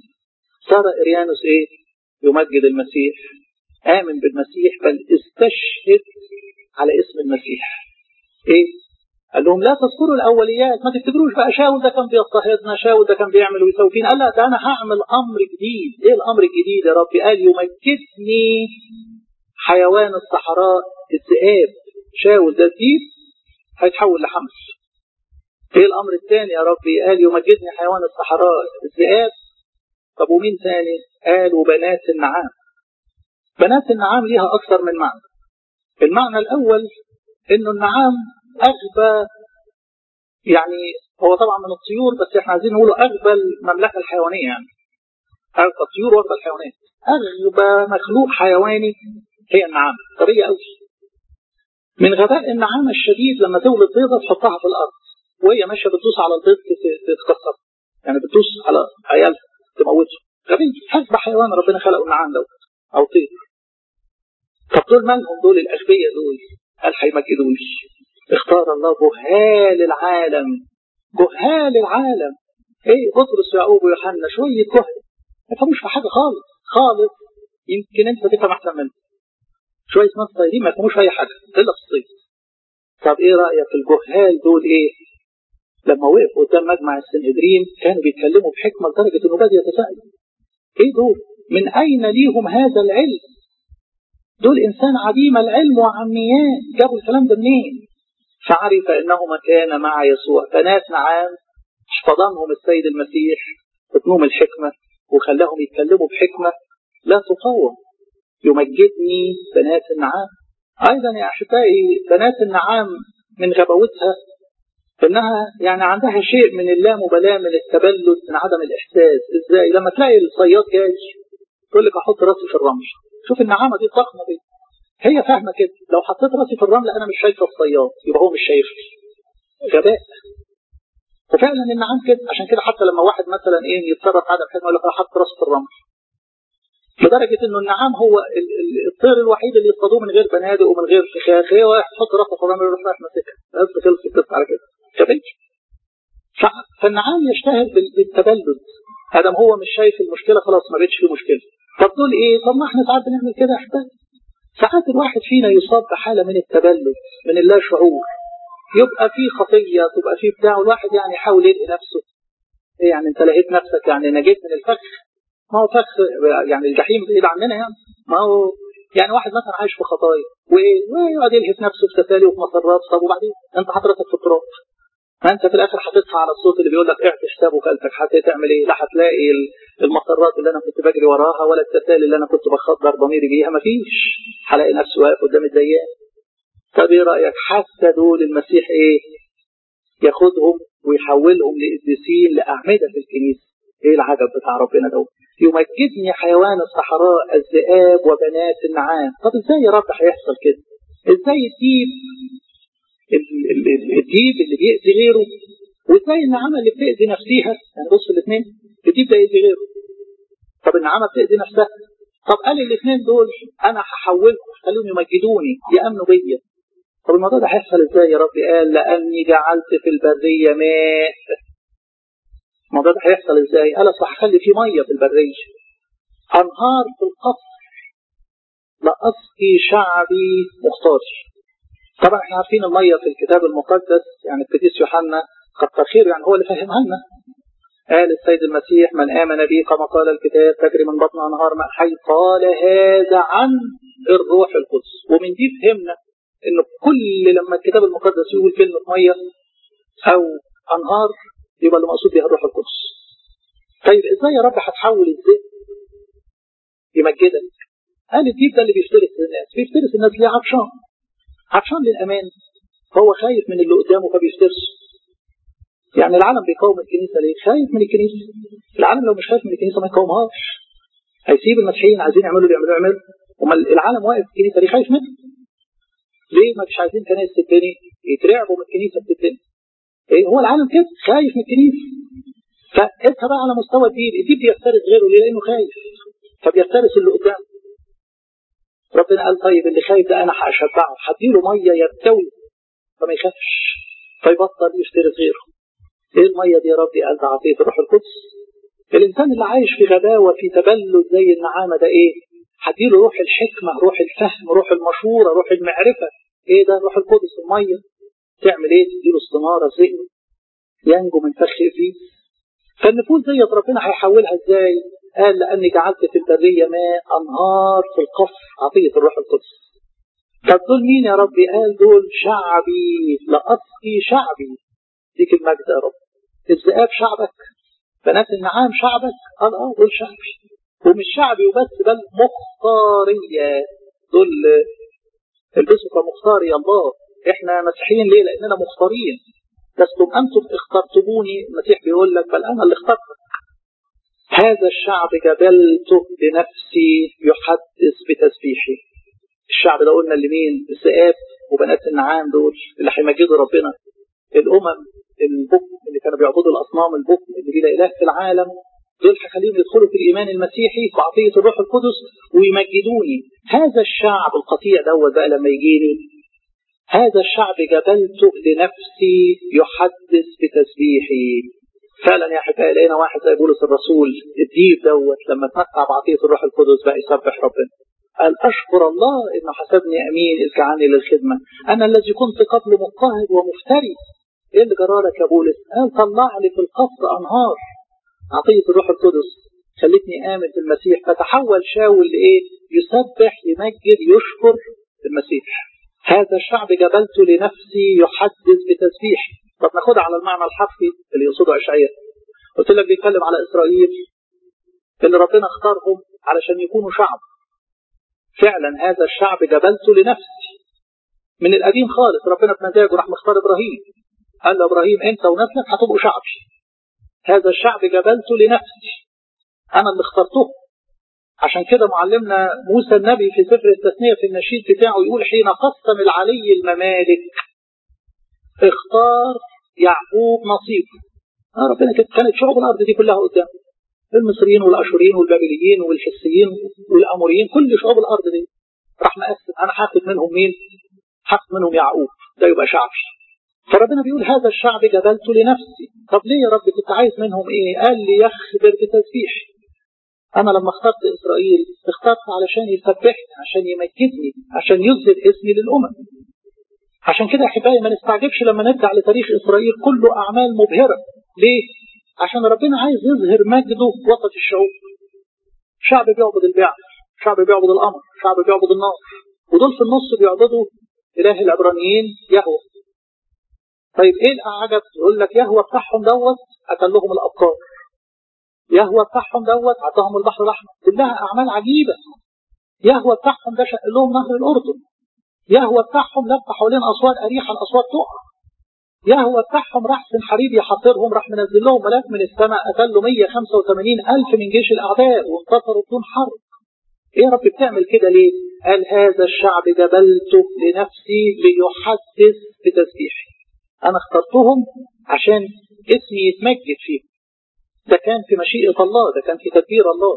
صار إريانوس إيه يمجد المسيح آمن بالمسيح بل استشهد على اسم المسيح إيه قال لهم لا تذكروا الأوليات ما تفتكروش بقى شاول ده كان بيضطهدنا شاول ده كان بيعمل ويسوي فينا قال لا ده أنا هعمل أمر جديد إيه الأمر الجديد يا ربي قال يمجدني حيوان الصحراء الذئاب شاول ده الديب هيتحول لحمل ايه الامر الثاني يا ربي قال يمجدني حيوان الصحراء الذئاب طب ومين ثاني قال وبنات النعام بنات النعام ليها اكثر من معنى المعنى الاول انه النعام اغبى يعني هو طبعا من الطيور بس احنا عايزين نقوله اغبى المملكه الحيوانيه يعني اغبى الطيور واغبى الحيوانات اغبى مخلوق حيواني هي النعام طريه قوي من غباء النعامه الشديد لما تولد بيضه تحطها في الارض وهي ماشيه بتدوس على البيض تتكسر يعني بتدوس على عيالها تموته غبي حسب حيوان ربنا خلقه النعام دوت او طير طب دول مالهم دول الاغبياء دول قال هيمجدوني اختار الله جهال العالم جهال العالم ايه بطرس ويعقوب ويوحنا شويه جهل ما يفهموش في حاجه خالص خالص يمكن انت تفهم احسن منه شويه ناس طايرين ما يفهموش في اي حاجه الا في الصيد طب ايه رايك الجهال دول ايه لما وقفوا قدام مجمع السنهدرين كانوا بيتكلموا بحكمه لدرجه انه بدا يتساءل ايه دول؟ من اين ليهم هذا العلم؟ دول انسان عديم العلم وعميان جابوا الكلام ده منين؟ فعرف انهما كان مع يسوع بنات نعام احتضنهم السيد المسيح ابنهم الحكمه وخلاهم يتكلموا بحكمه لا تقاوم يمجدني بنات النعام ايضا يا احبائي بنات النعام من غباوتها انها يعني عندها شيء من اللامبالاه من التبلد من عدم الاحساس ازاي لما تلاقي الصياد جاي تقول لك احط راسي في الرمل شوف النعامه دي الضخمه دي هي فاهمه كده لو حطيت راسي في الرمل انا مش شايفه الصياد يبقى هو مش شايفني غباء وفعلا النعام كده عشان كده حتى لما واحد مثلا ايه يتصرف عدم حكمه يقول لك حط راسه في الرمل لدرجه انه النعام هو الطير الوحيد اللي يصطادوه من غير بنادق ومن غير فخاخ هي واحد يحط راسه في الرمل يروح رايح ماسكها بس خلص القصه على كده كبنت فالنعام يشتهر بالتبلد ادم هو مش شايف المشكله خلاص ما بقتش فيه مشكله طب دول ايه طب ما احنا ساعات بنعمل كده احباب ساعات الواحد فينا يصاب بحاله من التبلد من اللا شعور يبقى في خطيه تبقى في بتاع والواحد يعني يحاول يلقي نفسه إيه يعني انت لقيت نفسك يعني نجيت من الفخ ما هو فخ يعني الجحيم بعيد عننا يعني ما هو يعني واحد مثلا عايش في خطايا ويقعد يلهف نفسه في تسالي وفي مسرات طب وبعدين انت حضرتك في التراب ما انت في الاخر هتصحى على الصوت اللي بيقول لك اعطي كتاب وكلتك هتعمل ايه؟ لا هتلاقي المسرات اللي انا كنت بجري وراها ولا التسالي اللي انا كنت بخدر ضميري بيها مفيش هلاقي نفسي واقف قدام الديان طب ايه رايك حتى دول المسيح ايه ياخدهم ويحولهم لقديسين لاعمده في الكنيسه ايه العجب بتاع ربنا ده يمجدني حيوان الصحراء الذئاب وبنات النعام طب ازاي يا رب هيحصل كده ازاي الديب الديب اللي بيأذي غيره وازاي النعامه اللي بتأذي نفسها يعني بص الاثنين الديب ده يأذي غيره طب النعامه بتأذي نفسها طب قال الاثنين دول انا هحولهم خليهم يمجدوني يامنوا بيا طب الموضوع ده هيحصل ازاي يا رب قال لاني جعلت في البريه ماء الموضوع ده هيحصل ازاي قال اصل هخلي فيه ميه في البريه انهار في القصر لاسقي شعبي مختاري طبعا احنا عارفين الميه في الكتاب المقدس يعني القديس يوحنا كتر خير يعني هو اللي فهمها لنا قال السيد المسيح من آمن بي كما قال الكتاب تجري من بطن أنهار ماء حي قال هذا عن الروح القدس ومن دي فهمنا إن كل لما الكتاب المقدس يقول كلمة مية أو أنهار يبقى اللي مقصود بها الروح القدس طيب إزاي يا رب هتحول الذئب يمجدك قال الديب ده اللي بيفترس الناس بيفترس الناس ليه عطشان عطشان للأمان هو خايف من اللي قدامه فبيفترسه يعني العالم بيقاوم الكنيسه ليه؟ خايف من الكنيسه. العالم لو مش خايف من الكنيسه ما يقاومهاش. هيسيب المسيحيين عايزين يعملوا اللي يعملوا يعملوا. امال العالم واقف في الكنيسه ليه خايف منها؟ ليه ما مش عايزين كنائس تتبني؟ يترعبوا من الكنيسه بتتبني. ايه هو العالم كده خايف من الكنيسه. فانت بقى على مستوى الدين، الدين بيفترس غيره ليه؟ لانه خايف. فبيفترس اللي قدامه. ربنا قال طيب اللي خايف ده انا هشبعه، هديله ميه يرتوي فما يخافش. فيبطل يفترس غيره. ايه الميه دي يا ربي قال ده عطيه الروح القدس الانسان اللي عايش في غباوه في تبلد زي النعامه ده ايه هديله روح الحكمه روح الفهم روح المشوره روح المعرفه ايه ده روح القدس الميه تعمل ايه تديله استناره ذهن ينجو من فخ ابليس فالنفوس ديت ربنا هيحولها ازاي قال لاني جعلت في البريه ماء انهار في القصر عطيه الروح القدس طب دول مين يا ربي قال دول شعبي لاسقي شعبي ديك المجد يا رب الذئاب شعبك بنات النعام شعبك قال اه دول شعبي ومش شعبي وبس بل مختارية دول البسوا كمختار يا الله احنا مسيحيين ليه لاننا مختارين لستم انتم اخترتموني المسيح بيقول لك بل انا اللي اخترتك هذا الشعب جبلته بنفسي يحدث بتسبيحي الشعب ده قلنا اللي مين الذئاب وبنات النعام دول اللي هيمجدوا ربنا الامم البكم اللي كانوا بيعبدوا الاصنام البكم اللي بلا اله في العالم دول هخليهم يدخلوا في الايمان المسيحي بعطيه الروح القدس ويمجدوني هذا الشعب القطيع دوت بقى لما يجيني هذا الشعب جبلته لنفسي يحدث بتسبيحي فعلا يا احبائي لقينا واحد زي بولس الرسول الديب دوت لما اتمتع بعطيه الروح القدس بقى يسبح ربنا قال أشكر الله إنه حسبني أمين إذ جعلني للخدمة أنا الذي كنت قبل مضطهد ومفتري إيه اللي جرالك يا بولس؟ قال طلع لي في القصر أنهار عطية الروح القدس خلتني آمن في المسيح فتحول شاول لإيه؟ يسبح يمجد يشكر المسيح هذا الشعب جبلت لنفسي يحدث بتسبيح طب ناخدها على المعنى الحرفي اللي يقصده اشعياء قلت لك بيتكلم على اسرائيل اللي ربنا اختارهم علشان يكونوا شعب فعلا هذا الشعب جبلته لنفسي من القديم خالص ربنا بمزاجه راح مختار ابراهيم قال له ابراهيم انت ونسلك هتبقوا شعبي هذا الشعب جبلته لنفسي انا اللي اخترته عشان كده معلمنا موسى النبي في سفر التثنية في النشيد بتاعه يقول حين قسم العلي الممالك اختار يعقوب نصيبه آه ربنا كانت شعوب الارض دي كلها قدامه المصريين والاشوريين والبابليين والحسيين والاموريين كل شعوب الارض دي راح مقسم انا هاخد منهم مين؟ هاخد منهم يعقوب ده يبقى شعبي فربنا بيقول هذا الشعب جبلته لنفسي طب ليه يا رب كنت عايز منهم ايه؟ قال لي يخبر بتسبيحي انا لما اخترت اسرائيل اخترت علشان يسبحني عشان يمجدني عشان يظهر اسمي للامم عشان كده احبائي ما نستعجبش لما نرجع لتاريخ اسرائيل كله اعمال مبهره ليه؟ عشان ربنا عايز يظهر مجده وسط الشعوب شعب بيعبد البعث شعب بيعبد القمر شعب بيعبد النار ودول في النص بيعبدوا اله العبرانيين يهوه طيب ايه الاعجب يقول لك يهوه بتاعهم دوت قتل لهم الابكار يهوى بتاعهم دوت عطاهم البحر الاحمر كلها اعمال عجيبه يهوى بتاعهم ده شق لهم نهر الاردن يهوى بتاعهم لف حوالين اسوار اريحه الاسوار تقع يهوى بتاعهم راح سنحريب يحاصرهم راح منزل لهم ملاك من السماء قتل له 185 الف من جيش الاعداء وانتصروا بدون حرب ايه يا رب بتعمل كده ليه؟ قال هذا الشعب جبلته لنفسي ليحدث بتسبيحي انا اخترتهم عشان اسمي يتمجد فيهم ده كان في مشيئة الله ده كان في تدبير الله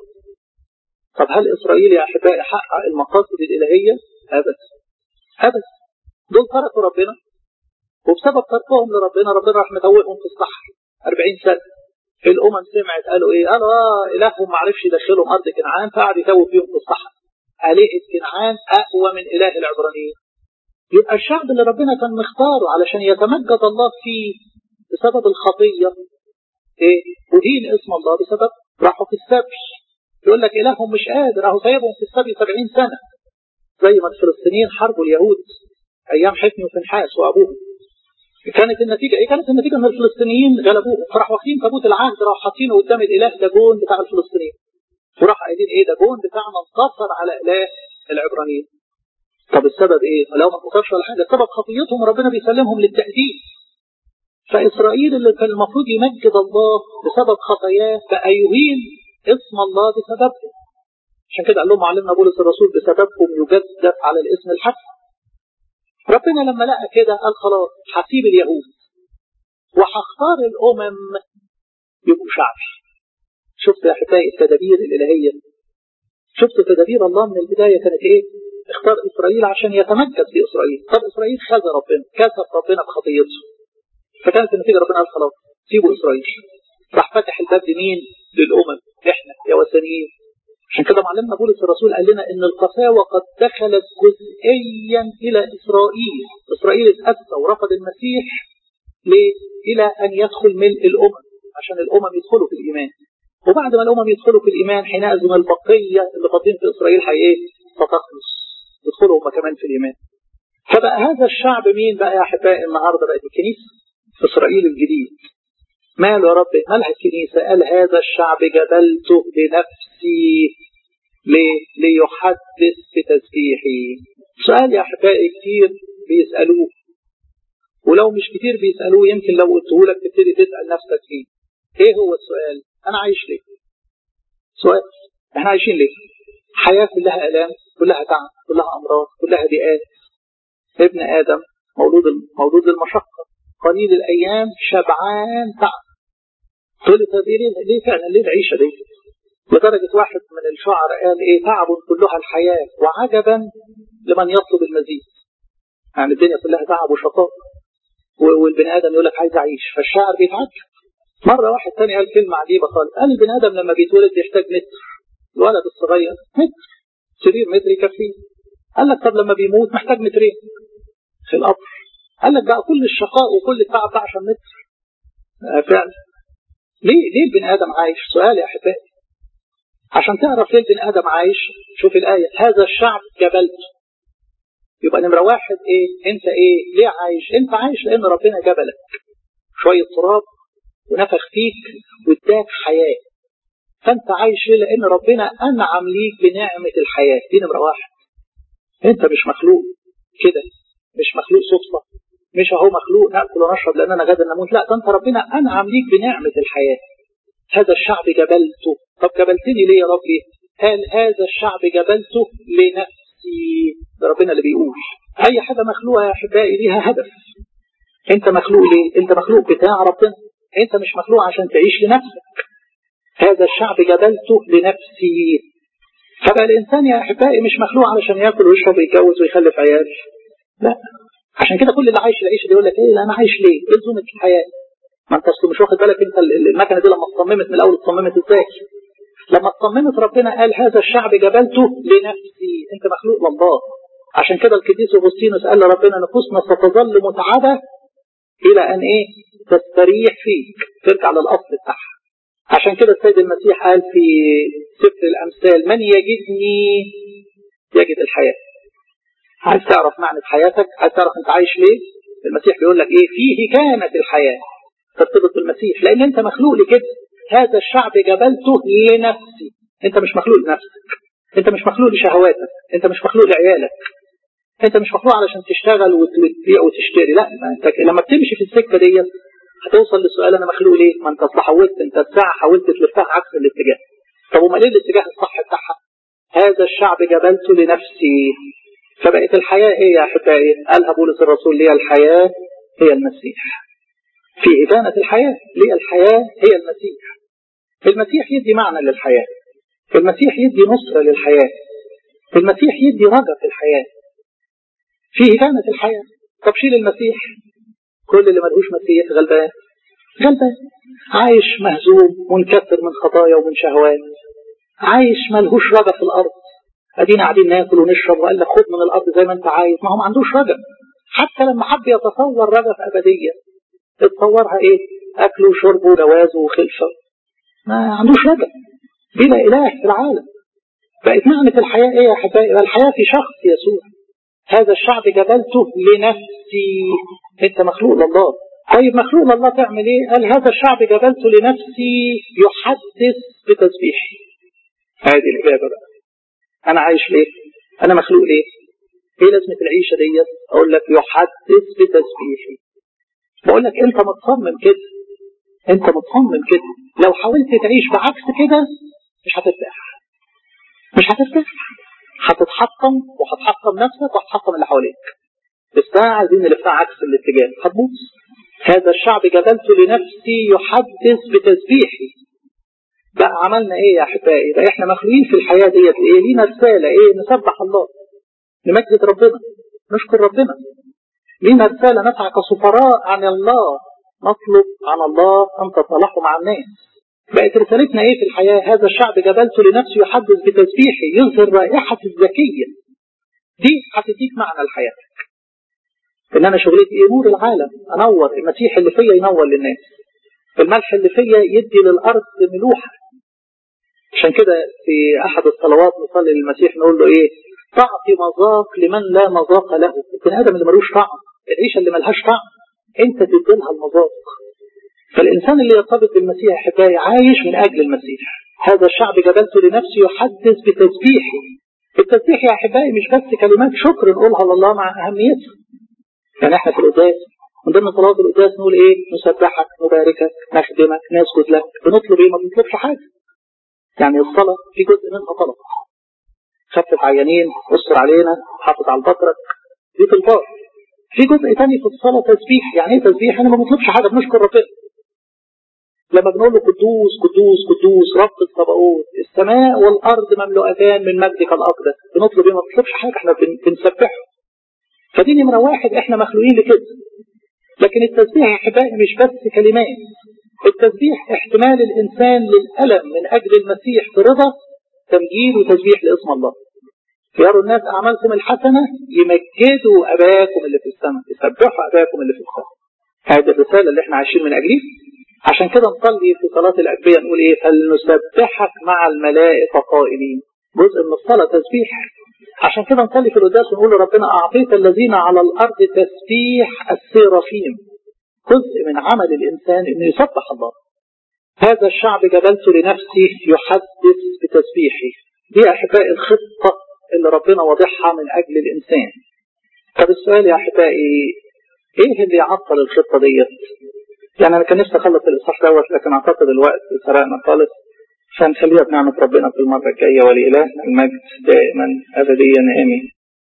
طب هل إسرائيل يا أحبائي حقق المقاصد الإلهية؟ أبدا أبدا دول تركوا ربنا وبسبب تركهم لربنا ربنا راح متوههم في الصحر 40 سنة الأمم سمعت قالوا إيه؟ قالوا آه إلههم ما عرفش يدخلهم أرض كنعان فقعد يتوه فيهم في الصحر آلهة كنعان أقوى من إله العبرانيين يبقى الشعب اللي ربنا كان مختاره علشان يتمجد الله فيه بسبب الخطية ايه ودين اسم الله بسبب راحوا في السبي يقول لك إلههم مش قادر أهو سايبهم في السبي 70 سنة زي ما الفلسطينيين حاربوا اليهود أيام حكمي وفنحاس وأبوهم كانت النتيجة إيه؟ كانت النتيجة إن الفلسطينيين غلبوهم فراحوا واخدين تابوت العهد راحوا حاطينه قدام الإله داجون بتاع الفلسطينيين وراح قايلين إيه داجون بتاعنا انتصر على إله العبرانيين طب السبب إيه؟ لو ما انتصرش ولا حاجة السبب خطيتهم ربنا بيسلمهم للتأديب فإسرائيل اللي كان المفروض يمجد الله بسبب خطاياه بقى يهين اسم الله بسببهم عشان كده قال لهم معلمنا بولس الرسول بسببكم يجدف على الاسم الحسن ربنا لما لقى كده قال خلاص هسيب اليهود وهختار الامم يبقوا شعبي شفت يا احبائي التدابير الالهيه شفت تدابير الله من البدايه كانت ايه؟ اختار اسرائيل عشان يتمجد في اسرائيل طب اسرائيل خذ ربنا كسب ربنا بخطيته فكانت النتيجه ربنا قال خلاص سيبوا اسرائيل راح فتح الباب لمين؟ للامم احنا يا وثنيين عشان كده معلمنا بولس الرسول قال لنا ان القساوه قد دخلت جزئيا الى اسرائيل، اسرائيل اتأسى ورفض المسيح ليه؟ الى ان يدخل ملء الامم عشان الامم يدخلوا في الايمان. وبعد ما الامم يدخلوا في الايمان حينئذ البقيه اللي فاضلين في اسرائيل هي ايه؟ ستخلص يدخلوا هم كمان في الايمان. فبقى هذا الشعب مين بقى يا احبائي النهارده بقت الكنيسه في اسرائيل الجديد. ماله يا رب مالها الكنيسة قال هذا الشعب جبلته لنفسي ليه؟ ليحدث بتسبيحي سؤال يا أحبائي كتير بيسألوه ولو مش كتير بيسألوه يمكن لو قلته لك تبتدي تسأل نفسك فيه ايه هو السؤال أنا عايش ليه سؤال احنا عايشين ليه حياة كلها ألام كلها تعب كلها أمراض كلها ضيقات ابن آدم مولود مولود المشقة قليل الأيام شبعان تعب تقول لي طب ليه ليه فعلا ليه العيشه دي؟ لدرجه واحد من الشعراء قال ايه تعب كلها الحياه وعجبا لمن يطلب المزيد. يعني الدنيا كلها تعب وشقاء والبني ادم يقول لك عايز اعيش فالشاعر بيتعجب. مره واحد تاني قال كلمه عجيبه خالص قال البني ادم لما بيتولد بيحتاج متر الولد الصغير متر سرير متر يكفيه. قال لك طب لما بيموت محتاج مترين في القبر. قال لك بقى كل الشقاء وكل التعب ده عشان متر. فعلا ليه ليه البني ادم عايش؟ سؤال يا احبائي. عشان تعرف ليه البني ادم عايش شوف الايه هذا الشعب جبلت. يبقى نمره واحد ايه؟ انت ايه؟ ليه عايش؟ انت عايش لان ربنا جبلك. شويه تراب ونفخ فيك واداك حياه. فانت عايش ليه؟ لان ربنا انعم ليك بنعمه الحياه، دي نمره واحد. انت مش مخلوق كده مش مخلوق صدفه مش اهو مخلوق ناكل ونشرب لاننا غدا نموت لا ده انت ربنا انعم ليك بنعمه الحياه هذا الشعب جبلته طب جبلتني ليه يا ربي قال هذا الشعب جبلته لنفسي ده ربنا اللي بيقول اي حاجه مخلوقه يا احبائي ليها هدف انت مخلوق ليه انت مخلوق بتاع ربنا انت مش مخلوق عشان تعيش لنفسك هذا الشعب جبلته لنفسي فبقى الانسان يا احبائي مش مخلوق علشان ياكل ويشرب ويتجوز ويخلف عيال لا عشان كده كل اللي عايش العيشه دي يقول لك ايه لا انا عايش ليه؟ ايه لزومه الحياه؟ ما انت اصل مش واخد بالك انت المكنه دي لما اتصممت من الاول اتصممت ازاي؟ لما اتصممت ربنا قال هذا الشعب جبلته لنفسي انت مخلوق لله عشان كده القديس اغسطينوس قال لربنا نفوسنا ستظل متعبه الى ان ايه؟ تستريح فيك ترجع للاصل بتاعها عشان كده السيد المسيح قال في سفر الامثال من يجدني يجد الحياه عايز تعرف معنى حياتك عايز تعرف انت عايش ليه المسيح بيقول لك ايه فيه كانت الحياة ترتبط بالمسيح لان انت مخلوق لكده هذا الشعب جبلته لنفسي انت مش مخلوق لنفسك انت مش مخلوق لشهواتك انت مش مخلوق لعيالك انت مش مخلوق علشان تشتغل وتبيع وتشتري لا ما انت لما بتمشي في السكه ديت هتوصل للسؤال انا مخلوق ليه؟ ما انت اصل حاولت انت الساعه حاولت تلفها عكس الاتجاه طب امال ايه الاتجاه الصح بتاعها؟ هذا الشعب جبلته لنفسي فبقت الحياه ايه يا احبائي؟ قالها بولس الرسول لي الحياه هي المسيح في إبانة الحياة ليه الحياة هي المسيح المسيح يدي معنى للحياة المسيح يدي نصرة للحياة المسيح يدي رجاء في الحياة في إبانة الحياة طب شيل المسيح كل اللي ملهوش مسيح غلبان غلبان عايش مهزوم منكسر من خطايا ومن شهوات عايش ملهوش رجاء في الأرض ادينا قاعدين ناكل ونشرب وقال لك خد من الارض زي ما انت عايز ما هو ما عندوش رجاء حتى لما حب يتصور رجاء في ابديه تتصورها ايه اكل وشرب وجواز وخلفه ما عندوش رجاء بلا اله في العالم بقت نعمة الحياة ايه يا حبايبي الحياة في شخص يسوع هذا الشعب جبلته لنفسي انت مخلوق لله طيب مخلوق لله تعمل ايه قال هذا الشعب جبلته لنفسي يحدث بتسبيحي هذه الإجابة بقى أنا عايش ليه أنا مخلوق ليه ايه لازمة العيشة ديت اقول لك يحدث بتسبيحي بقول لك انت متصمم كده انت متصمم كده لو حاولت تعيش بعكس كده مش هترتاح مش هترتاح هتتحطم وهتحطم نفسك وهتحطم اللي حواليك الساعة عايزين نلفها عكس الاتجاه هتبوظ هذا الشعب جبلته لنفسي يحدث بتسبيحي بقى عملنا ايه يا احبائي بقى احنا مخلوقين في الحياة ديت ايه لينا رسالة ايه نسبح الله نمجد ربنا نشكر ربنا لينا رسالة نسعى كسفراء عن الله نطلب عن الله أن تتصالحوا مع الناس بقت رسالتنا ايه في الحياة هذا الشعب جبلته لنفسه يحدث بتسبيحه يظهر رائحة الذكية دي هتديك معنى لحياتك ان انا شغلتي ايه نور العالم انور المسيح اللي فيا ينور للناس الملح اللي فيا يدي للارض ملوحة عشان كده في احد الصلوات نصلي للمسيح نقول له ايه تعطي مذاق لمن لا مذاق له البني ادم اللي ملوش طعم العيشه اللي ملهاش طعم انت تديلها المذاق فالانسان اللي يرتبط بالمسيح احبائي عايش من اجل المسيح هذا الشعب جبلته لنفسه يحدث بتسبيحه التسبيح يا احبائي مش بس كلمات شكر نقولها لله مع اهميتها يعني احنا في القداس من ضمن صلاه القداس نقول ايه نسبحك نباركك نخدمك نسجد لك بنطلب ايه ما بنطلبش حاجه يعني الصلاه في جزء منها طلب خفف عيانين استر علينا حافظ على البطرك دي طلبات في جزء تاني في الصلاه تسبيح يعني ايه تسبيح انا ما بنطلبش حاجه بنشكر ربنا لما بنقول له قدوس قدوس قدوس رب الصباؤوت السماء والارض مملوءتان من مجدك الاقدس بنطلب ايه ما بنطلبش حاجه احنا بنسبحه فدي نمره واحد احنا مخلوقين لكده لكن التسبيح يا احبائي مش بس كلمات التسبيح احتمال الانسان للالم من اجل المسيح برضا تمجيد وتسبيح لاسم الله يروا الناس اعمالكم الحسنه يمجدوا اباكم اللي في السماء يسبحوا اباكم اللي في السماء هذه الرساله اللي احنا عايشين من اجلها عشان كده نصلي في صلاة الأجبية نقول إيه فلنسبحك مع الملائكة قائلين جزء من الصلاة تسبيح عشان كده نصلي في القداس ونقول لربنا أعطيت الذين على الأرض تسبيح السيرافيم جزء من عمل الإنسان إنه يسبح الله هذا الشعب جبلت لنفسي يحدث بتسبيحي دي أحبائي الخطة اللي ربنا واضحها من أجل الإنسان طب السؤال يا أحبائي إيه اللي يعطل الخطة ديت يعني أنا كان نفسي أخلص الإصحاح دوت لكن أعتقد الوقت سرقنا خالص فنخليها بنعمة ربنا في المرة الجاية ولإلهنا المجد دائما أبديا آمين